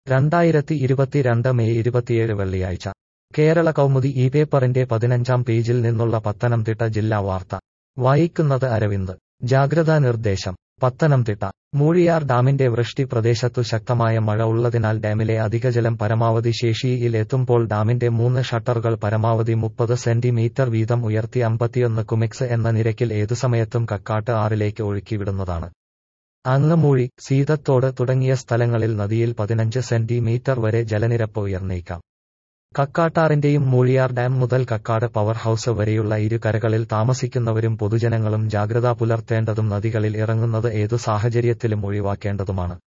രണ്ടായിരത്തി ഇരുപത്തിരണ്ട് മെയ് ഇരുപത്തിയേഴ് വെള്ളിയാഴ്ച കേരള കൗമുദി ഈ പേപ്പറിന്റെ പതിനഞ്ചാം പേജിൽ നിന്നുള്ള പത്തനംതിട്ട ജില്ലാ വാർത്ത വായിക്കുന്നത് അരവിന്ദ് ജാഗ്രതാ നിർദ്ദേശം പത്തനംതിട്ട മൂഴിയാർ ഡാമിന്റെ വൃഷ്ടി പ്രദേശത്തു ശക്തമായ മഴ ഉള്ളതിനാൽ ഡാമിലെ അധികജലം പരമാവധി ശേഷിയിൽ എത്തുമ്പോൾ ഡാമിന്റെ മൂന്ന് ഷട്ടറുകൾ പരമാവധി മുപ്പത് സെന്റിമീറ്റർ വീതം ഉയർത്തി അമ്പത്തിയൊന്ന് കുമിക്സ് എന്ന നിരക്കിൽ ഏതുസമയത്തും കക്കാട്ട് ആറിലേക്ക് ഒഴുക്കിവിടുന്നതാണ് അങ്ങമൂഴി സീതത്തോട് തുടങ്ങിയ സ്ഥലങ്ങളിൽ നദിയിൽ പതിനഞ്ച് സെന്റിമീറ്റർ വരെ ജലനിരപ്പ് ഉയർന്നേക്കാം കക്കാട്ടാറിന്റെയും മൂഴിയാർ ഡാം മുതൽ കക്കാട് പവർ ഹൌസ് വരെയുള്ള ഇരു കരകളിൽ താമസിക്കുന്നവരും പൊതുജനങ്ങളും ജാഗ്രത പുലർത്തേണ്ടതും നദികളിൽ ഇറങ്ങുന്നത് ഏതു സാഹചര്യത്തിലും ഒഴിവാക്കേണ്ടതുമാണ്